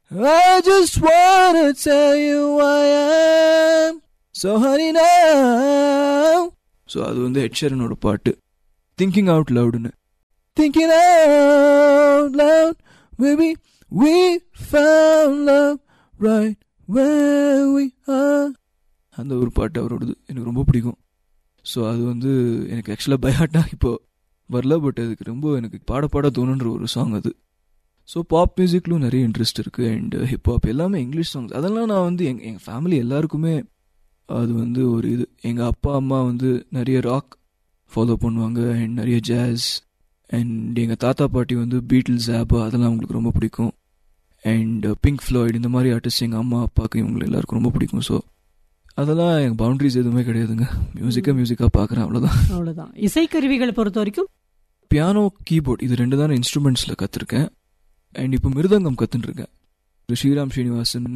I just wanna tell you I am so honey now so அது வந்து ஹெட்ஷரனோட பாட்டு திங்கிங் அவுட் லவுடுன்னு thinking out loud maybe we found love right where we are அந்த ஒரு பாட்டு அவரோடது எனக்கு ரொம்ப பிடிக்கும் ஸோ அது வந்து எனக்கு ஆக்சுவலாக பயாட்டாக இப்போ வரல பட் அதுக்கு ரொம்ப எனக்கு பாட பாட தோணுன்ற ஒரு சாங் அது ஸோ பாப் மியூசிக்லும் நிறைய இன்ட்ரெஸ்ட் இருக்குது அண்ட் ஹிப்ஹாப் எல்லாமே இங்கிலீஷ் சாங்ஸ் அதெல்லாம் நான் வந்து எங்கள் எங்கள் ஃபேமிலி எல்லாருக்குமே அது வந்து ஒரு இது எங்கள் அப்பா அம்மா வந்து நிறைய ராக் ஃபாலோ பண்ணுவாங்க அண்ட் நிறைய ஜாஸ் அண்ட் எங்கள் தாத்தா பாட்டி வந்து பீட்டில்ஸ் ஆப்பா அதெல்லாம் அவங்களுக்கு ரொம்ப பிடிக்கும் அண்ட் பிங்க் ஃப்ளாய்டு இந்த மாதிரி ஆர்டிஸ்ட் எங்கள் அம்மா அப்பாவுக்கு இவங்களுக்கு எல்லாருக்கும் ரொம்ப பிடிக்கும் ஸோ அதெல்லாம் எங்கள் பவுண்ட்ரிஸ் எதுவுமே கிடையாதுங்க மியூசிக்காக மியூசிக்காக பார்க்குறேன் அவ்வளோதான் அவ்வளவுதான் இசைக்கருவிகளை பொறுத்த வரைக்கும் பியானோ கீபோர்ட் இது ரெண்டு தான் இன்ஸ்ட்ருமெண்ட்ஸில் கற்றுருக்கேன் அண்ட் இப்போ மிருதங்கம் கற்றுன்னு இருக்கேன் ஸ்ரீராம் ஸ்ரீனிவாசன்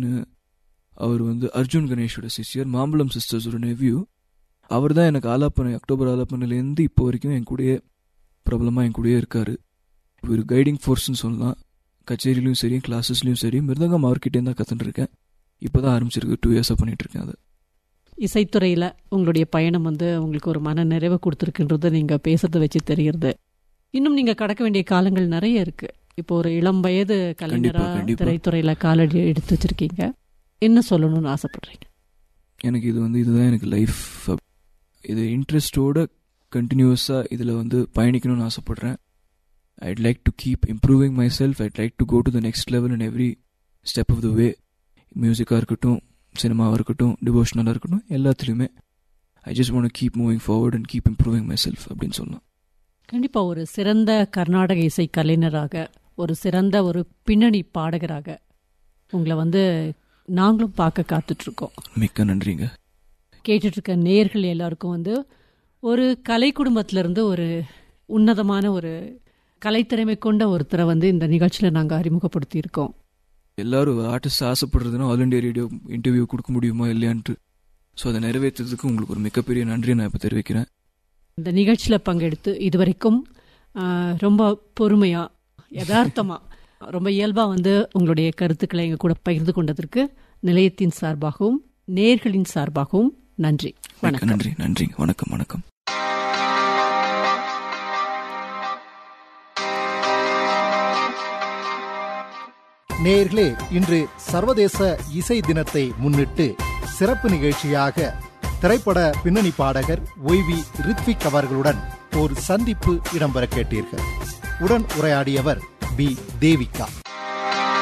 அவர் வந்து அர்ஜுன் கணேஷோட சிஸ்டர் மாம்பழம் சிஸ்டர்ஸோட நெவ்யூ அவர் தான் எனக்கு ஆலாப்பனை அக்டோபர் ஆலாப்பனையிலேருந்து இப்போ வரைக்கும் என் கூடயே பிரபலமாக என் கூடயே இருக்கார் ஒரு கைடிங் ஃபோர்ஸ்னு சொல்லலாம் கச்சேரிலையும் சரி கிளாஸஸ்லையும் சரி மிருதங்கம் அவர்கிட்டே தான் கற்றுட்டு இருக்கேன் இப்போ தான் ஆரம்பிச்சிருக்கு டூ இயர்ஸாக பண்ணிட்டு இருக்கேன் அதை இசைத்துறையில உங்களுடைய பயணம் வந்து உங்களுக்கு ஒரு மன நிறைவை கொடுத்துருக்குன்றது நீங்க பேசுறத வச்சு தெரியுது இன்னும் நீங்க கடக்க வேண்டிய காலங்கள் நிறைய இருக்கு இப்போ ஒரு இளம் வயது கலைஞரா கண்டிப்பா. திரைத்துறையில காலடி எடுத்து வச்சிருக்கீங்க என்ன சொல்லணும்னு ஆசைப்படுறீங்க எனக்கு இது வந்து இதுதான் எனக்கு லைஃப் இது இன்ட்ரெஸ்டோட கண்டினியூஸாக இதில் வந்து பயணிக்கணும்னு ஆசைப்பட்றேன் I'd like to keep improving myself I'd like to go to the next level in every step of the way மியூசிக்காக இருக்கட்டும் சினிமாவாக இருக்கட்டும் டிவோஷனலாக இருக்கட்டும் எல்லாத்துலேயுமே I just want keep moving forward and keep improving myself அப்படின்னு சொல்லலாம் கண்டிப்பா ஒரு சிறந்த கர்நாடக இசை கலைஞராக ஒரு சிறந்த ஒரு பின்னணி பாடகராக உங்களை வந்து நாங்களும் பார்க்க காத்துட்டு இருக்கோம் மிக்க நன்றிங்க கேட்டுட்டு இருக்க நேயர்கள் எல்லாருக்கும் வந்து ஒரு கலை குடும்பத்துல இருந்து ஒரு உன்னதமான ஒரு கலைத்திறமை கொண்ட ஒருத்தரை வந்து இந்த நிகழ்ச்சியில நாங்க அறிமுகப்படுத்தி இருக்கோம் எல்லாரும் ஆர்டிஸ்ட் ஆசைப்படுறதுன்னா ஆல் இண்டியா ரேடியோ இன்டர்வியூ கொடுக்க முடியுமா இல்லையான்ட்டு ஸோ அதை நிறைவேற்றுறதுக்கு உங்களுக்கு ஒரு மிகப்பெரிய நன்றியை நான் இப்போ தெரிவிக்கிறேன் இந்த நிகழ்ச்சியில பங்கெடுத்து இதுவரைக்கும் ஆஹ், ரொம்ப பொறுமையா யதார்த்தமா ரொம்ப இயல்பா வந்து உங்களுடைய கருத்துக்களை எங்க கூட பகிர்ந்து கொண்டதற்கு நிலையத்தின் சார்பாகவும் நேர்களின் சார்பாகவும் நன்றி மிக்க வணக்கம் நன்றி நன்றி வணக்கம் வணக்கம் நேயர்களே இன்று சர்வதேச இசை தினத்தை முன்னிட்டு சிறப்பு நிகழ்ச்சியாக திரைப்பட பின்னணி பாடகர் ஒய்வி ரித்விக் அவர்களுடன் ஒரு சந்திப்பு இடம்பெற கேட்டீர்கள் உடன் உரையாடியவர் பி தேவிகா